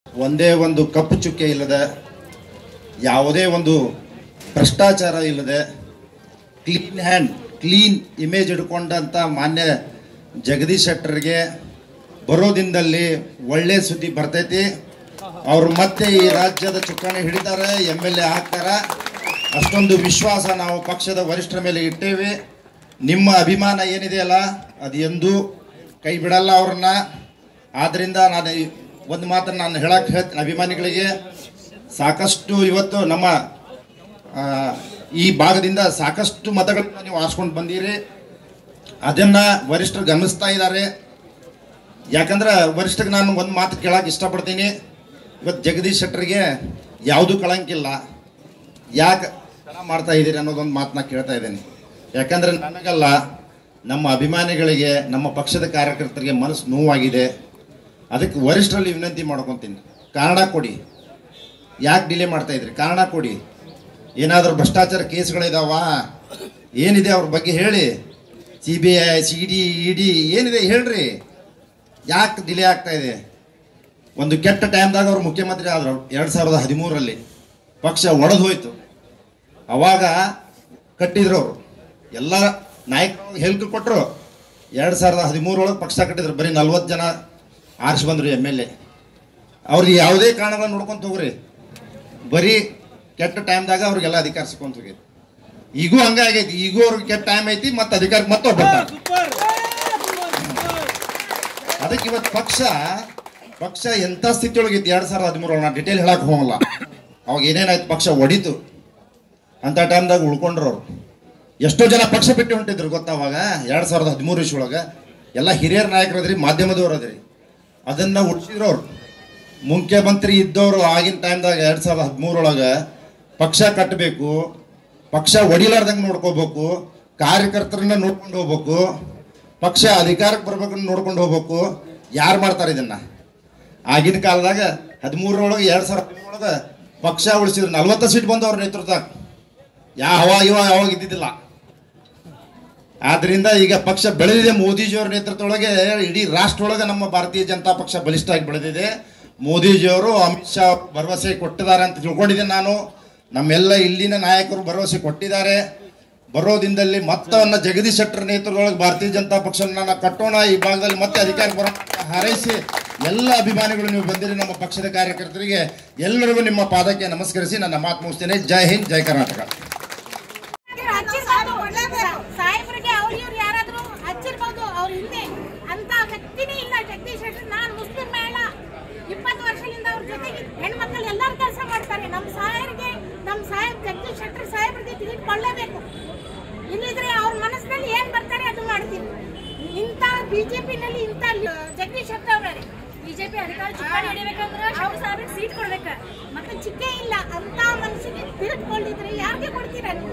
ಒಂದೇ ಒಂದು ಕಪ್ಪು ಚುಕ್ಕೆ ಇಲ್ಲದೆ ಯಾವುದೇ ಒಂದು ಭ್ರಷ್ಟಾಚಾರ ಇಲ್ಲದೆ ಕ್ಲೀನ್ ಹ್ಯಾಂಡ್ ಕ್ಲೀನ್ ಇಮೇಜ್ ಇಟ್ಕೊಂಡಂಥ ಮಾನ್ಯ ಜಗದೀಶ್ ಶೆಟ್ಟರ್ಗೆ ಬರೋ ದಿನದಲ್ಲಿ ಒಳ್ಳೆ ಸುದ್ದಿ ಬರ್ತೈತಿ ಅವರು ಮತ್ತೆ ಈ ರಾಜ್ಯದ ಚುಕ್ಕಾಣಿ ಹಿಡಿತಾರೆ ಎಮ್ ಎಲ್ ಎ ಆಗ್ತಾರೆ ಅಷ್ಟೊಂದು ವಿಶ್ವಾಸ ನಾವು ಪಕ್ಷದ ವರಿಷ್ಠರ ಮೇಲೆ ಇಟ್ಟೇವೆ ನಿಮ್ಮ ಅಭಿಮಾನ ಏನಿದೆಯಲ್ಲ ಅದು ಎಂದೂ ಕೈ ಬಿಡಲ್ಲ ಅವ್ರನ್ನ ಆದ್ದರಿಂದ ನಾನು ಈ ಒಂದು ಮಾತನ್ನು ನಾನು ಹೇಳಕ್ಕೆ ಹೇಳ್ತೀನಿ ಅಭಿಮಾನಿಗಳಿಗೆ ಸಾಕಷ್ಟು ಇವತ್ತು ನಮ್ಮ ಆ, ಈ ಭಾಗದಿಂದ ಸಾಕಷ್ಟು ಮತಗಳನ್ನ ನೀವು ಆರಿಸ್ಕೊಂಡು ಬಂದಿರಿ ಅದನ್ನ ವರಿಷ್ಠರು ಗಮನಿಸ್ತಾ ಇದ್ದಾರೆ ಯಾಕಂದ್ರೆ ವರಿಷ್ಠರಿಗೆ ನಾನು ಒಂದು ಮಾತು ಕೇಳಕ್ಕೆ ಇಷ್ಟಪಡ್ತೀನಿ ಇವತ್ತು ಜಗದೀಶ್ ಶೆಟ್ಟರಿಗೆ ಯಾವುದೂ ಕಳಂಕಿಲ್ಲ ಯಾಕೆ ಮಾಡ್ತಾ ಇದ್ದೀರಿ ಅನ್ನೋದೊಂದು ಮಾತನ್ನ ಕೇಳ್ತಾ ಇದ್ದೀನಿ ಯಾಕಂದ್ರೆ ನನಗಲ್ಲ ನಮ್ಮ ಅಭಿಮಾನಿಗಳಿಗೆ ನಮ್ಮ ಪಕ್ಷದ ಕಾರ್ಯಕರ್ತರಿಗೆ ಮನಸ್ಸು ನೋವಾಗಿದೆ ಅದಕ್ಕೆ ವರಿಷ್ಠರಲ್ಲಿ ವಿನಂತಿ ಮಾಡ್ಕೊತೀನಿ ಕಾರಣ ಕೊಡಿ ಯಾಕೆ ಡಿಲೇ ಮಾಡ್ತಾ ಇದ್ರಿ ಕಾರಣ ಕೊಡಿ ಏನಾದರೂ ಭ್ರಷ್ಟಾಚಾರ ಕೇಸ್ಗಳಿದಾವ ಏನಿದೆ ಅವ್ರ ಬಗ್ಗೆ ಹೇಳಿ C B I C D E D ಏನಿದೆ ಹೇಳ್ರಿ ಯಾಕೆ ಡಿಲೇ ಆಗ್ತಾ ಇದೆ ಒಂದು ಕೆಟ್ಟ ಟೈಮ್ದಾಗ ಅವ್ರು ಮುಖ್ಯಮಂತ್ರಿ ಆದರು ಎರಡು ಸಾವಿರದ ಹದಿಮೂರರಲ್ಲಿ ಪಕ್ಷ ಒಡೆದು ಹೋಯ್ತು ಅವಾಗ ಕಟ್ಟಿದ್ರು ಅವರು ಎಲ್ಲ ನಾಯಕರು ಹೇಳಿಕೆ ಕೊಟ್ಟರು ಎರಡು ಸಾವಿರದ ಹದಿಮೂರೊಳಗೆ ಪಕ್ಷ ಕಟ್ಟಿದ್ರು ಬರೀ ನಲ್ವತ್ತು ಜನ ಆರಿಸಿ ಬಂದರು ಎಮ್ ಎಲ್ ಎ ಅವ್ರಿಗೆ ಯಾವುದೇ ಕಾರಣಗಳನ್ನ ನೋಡ್ಕೊಂತ ಹೋಗ್ರಿ ಬರೀ ಕೆಟ್ಟ ಟೈಮ್ದಾಗ ಅವ್ರಿಗೆಲ್ಲ ಅಧಿಕಾರ ಸಿಕ್ಕೊಂತ ಹೋಗೈತಿ ಈಗೂ ಹಂಗಾಗೈತಿ ಈಗೂ ಅವ್ರಿಗೆ ಕೆಟ್ಟ ಟೈಮ್ ಐತಿ ಮತ್ತೆ ಅಧಿಕಾರಕ್ಕೆ ಮತ್ತೆ ಬರ್ತಾರೆ ಅದಕ್ಕೆ ಇವತ್ತು ಪಕ್ಷ ಪಕ್ಷ ಎಂಥ ಸ್ಥಿತಿಯೊಳಗಿತ್ತು ಎರಡು ಸಾವಿರದ ಹದಿಮೂರೊಳಗೆ ನಾ ಡಿಟೇಲ್ ಹೇಳಕ್ ಹೋಗಲ್ಲ ಅವಾಗ ಏನೇನಾಯ್ತು ಪಕ್ಷ ಒಡಿತು ಅಂತ ಟೈಮ್ದಾಗ ಉಳ್ಕೊಂಡ್ರು ಅವ್ರು ಎಷ್ಟೋ ಜನ ಪಕ್ಷ ಬಿಟ್ಟು ಹೊಂಟಿದ್ರು ಗೊತ್ತಾ ಅವಾಗ ಎರಡು ಸಾವಿರದ ಹದಿಮೂರು ಇಸ್ವೊಳಗೆ ಎಲ್ಲ ಹಿರಿಯರ ನಾಯಕರು ಅದ್ರಿ ಮಾಧ್ಯಮದವ್ರು ಅದ್ರಿ ಅದನ್ನ ಉಳಿಸಿದ್ರು ಅವ್ರು ಮುಖ್ಯಮಂತ್ರಿ ಇದ್ದವರು ಆಗಿನ ಟೈಮ್ದಾಗ ಎರಡು ಸಾವಿರದ ಹದಿಮೂರೊಳಗೆ ಪಕ್ಷ ಕಟ್ಟಬೇಕು ಪಕ್ಷ ಒಡಿಲಾರ್ದಂಗೆ ನೋಡ್ಕೋಬೇಕು ಕಾರ್ಯಕರ್ತರನ್ನ ನೋಡ್ಕೊಂಡು ಹೋಗ್ಬೇಕು ಪಕ್ಷ ಅಧಿಕಾರಕ್ಕೆ ಬರ್ಬೇಕು ನೋಡ್ಕೊಂಡು ಹೋಗ್ಬೇಕು ಯಾರು ಮಾಡ್ತಾರೆ ಇದನ್ನ ಆಗಿನ ಕಾಲದಾಗ ಹದಿಮೂರರೊಳಗೆ ಎರಡು ಸಾವಿರದ ಹದಿಮೂರೊಳಗೆ ಪಕ್ಷ ಉಳಿಸಿದ್ರು ನಲ್ವತ್ತು ಸೀಟ್ ಬಂದು ಅವ್ರ ನೇತೃತ್ವ ಯಾವ ಹವಾ ಇವ ಯಾವಾಗ ಇದ್ದಿದ್ದಿಲ್ಲ ಆದ್ರಿಂದ ಈಗ ಪಕ್ಷ ಬೆಳೆದಿದೆ ಮೋದಿಜಿಯವರ ನೇತೃತ್ವದೊಳಗೆ ಇಡೀ ರಾಷ್ಟ್ರೊಳಗೆ ನಮ್ಮ ಭಾರತೀಯ ಜನತಾ ಪಕ್ಷ ಬಲಿಷ್ಠವಾಗಿ ಬೆಳೆದಿದೆ ಮೋದಿಜಿಯವರು ಅಮಿತ್ ಶಾ ಭರವಸೆ ಕೊಟ್ಟಿದ್ದಾರೆ ಅಂತ ತಿಳ್ಕೊಂಡಿದ್ದೇನೆ ನಾನು ನಮ್ಮೆಲ್ಲ ಇಲ್ಲಿನ ನಾಯಕರು ಭರವಸೆ ಕೊಟ್ಟಿದ್ದಾರೆ ಬರೋ ದಿನದಲ್ಲಿ ಮತ್ತವನ್ನ ಜಗದೀಶ್ ಶೆಟ್ಟರ್ ನೇತೃತ್ವದೊಳಗೆ ಭಾರತೀಯ ಜನತಾ ಪಕ್ಷವನ್ನ ಕಟ್ಟೋಣ ಈ ಭಾಗದಲ್ಲಿ ಮತ್ತೆ ಅಧಿಕಾರ ಬರೋಣ ಅಂತ ಹಾರೈಸಿ ಎಲ್ಲ ಅಭಿಮಾನಿಗಳು ನೀವು ಬಂದಿರಿ ನಮ್ಮ ಪಕ್ಷದ ಕಾರ್ಯಕರ್ತರಿಗೆ ಎಲ್ಲರಿಗೂ ನಿಮ್ಮ ಪಾದಕ್ಕೆ ನಮಸ್ಕರಿಸಿ ನನ್ನ ಮಾತು ಮುಗಿಸ್ತೇನೆ ಜೈ ಹಿಂದ್ ಜೈ ಕರ್ನಾಟಕ ಹಚ್ಚಿರ್ಬೋದು ಸಾಹೇಬ್ರಿಗೆ ಅವ್ರು ಇವ್ರು ಯಾರಾದ್ರೂ ಹಚ್ಚಿರ್ಬೋದು ಅವ್ರ ಹಿಂದೆ ಅಂತ ವ್ಯಕ್ತಿನೇ ಇಲ್ಲ ಜಗದೀಶ್ ಶೆಟ್ಟರ್ ನಾನು ಮುಸ್ಲಿಂ ಮೇಳ ಇಪ್ಪತ್ತು ವರ್ಷದಿಂದ ಅವ್ರ ಜೊತೆಗೆ ಹೆಣ್ಮಕ್ಳು ಎಲ್ಲರೂ ಕೆಲಸ ಮಾಡ್ತಾರೆ ನಮ್ಮ ಸಾಹೇಬ್ರಿಗೆ ನಮ್ಮ ಸಾಹೇಬ್ ಜಗದೀಶ್ ಶೆಟ್ಟರ್ ಸಾಹೇಬ್ರಿಗೆ ತಿಳಿದುಕೊಳ್ಳಬೇಕು ಇಲ್ಲಿದ್ರೆ ಅವ್ರ ಮನಸ್ಸಿನಲ್ಲಿ ಏನ್ ಬರ್ತಾರೆ ಅದು ಮಾಡ್ತೀವಿ ಇಂಥ ಬಿಜೆಪಿನಲ್ಲಿ ಇಂಥ ಜಗದೀಶ್ ಶೆಟ್ಟರ್ ಅವರೇ ಬಿಜೆಪಿ ಅಧಿಕಾರ ಚುಕ್ಕಾಣಿ ಹಿಡಿಬೇಕಂದ್ರೆ ಅವ್ರ ಸಾಹೇಬ್ರಿಗೆ ಸೀಟ್ ಕೊಡ್ಬೇಕ ಮತ್ತೆ ಚಿಕ್ಕೆ ಇಲ್ಲ ಅಂತ ಮನಸ್ಸಿಗೆ ತಿರುಗಿಕೊಂಡಿದ್ರೆ ಯಾರಿಗೆ ಕೊಡ್ತೀರಾ ನೀವು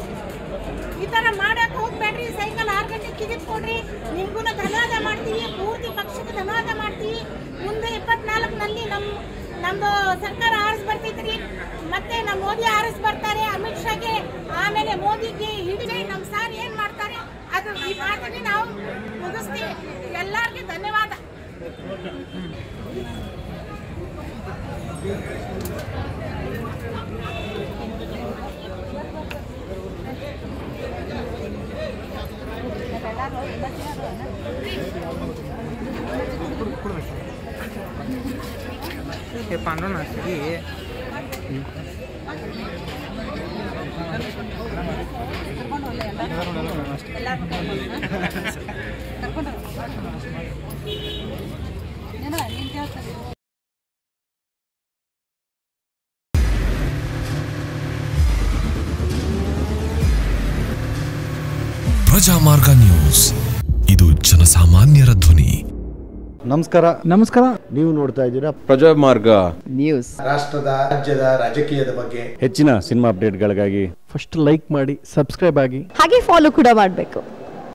ಈ ತರ ಮಾಡಕ್ ಹೋಗ್ಬೇಡ್ರಿ ಸೈಕಲ್ ಆರು ಗಂಟೆ ಟಿಕೆಟ್ ಕೊಡ್ರಿ ನಿಮ್ಗೂ ಧನ್ಯವಾದ ಮಾಡ್ತೀವಿ ಪೂರ್ತಿ ಪಕ್ಷಕ್ಕೆ ಧನ್ಯವಾದ ಮಾಡ್ತೀವಿ ಮುಂದೆ ಇಪ್ಪತ್ನಾಲ್ಕನಲ್ಲಿ ನಮ್ ನಮ್ದು ಸರ್ಕಾರ ಆರಿಸ್ ಬರ್ತೈತ್ರಿ ಮತ್ತೆ ನಮ್ಮ ಮೋದಿ ಆರಿಸ್ ಬರ್ತಾರೆ ಅಮಿತ್ ಶಾಗೆ ಆಮೇಲೆ ಮೋದಿಗೆ ಹಿಡಿದೆ ನಮ್ ಸಾರ್ ಏನ್ ಮಾಡ್ತಾರೆ ಅದು ಈ ಮಾತಿಗೆ ನಾವು ಮುಗಿಸ್ತೀವಿ ಎಲ್ಲಾರ್ಗೆ ಧನ್ಯವಾದ हे पांडव ना सगळी ಪ್ರಜಾಮಾರ್ಗ ನ್ಯೂಸ್ ಇದು ಜನಸಾಮಾನ್ಯರ ಧ್ವನಿ ನಮಸ್ಕಾರ ನಮಸ್ಕಾರ ನೀವು ನೋಡ್ತಾ ಇದ್ದೀರಾ ಪ್ರಜಾಮಾರ್ಗ ನ್ಯೂಸ್ ರಾಷ್ಟ್ರದ ರಾಜ್ಯದ ರಾಜಕೀಯದ ಬಗ್ಗೆ ಹೆಚ್ಚಿನ ಸಿನಿಮಾ ಅಪ್ಡೇಟ್ಗಳಿಗಾಗಿ ಫಸ್ಟ್ ಲೈಕ್ ಮಾಡಿ ಸಬ್ಸ್ಕ್ರೈಬ್ ಆಗಿ ಹಾಗೆ ಫಾಲೋ ಕೂಡ ಮಾಡಬೇಕು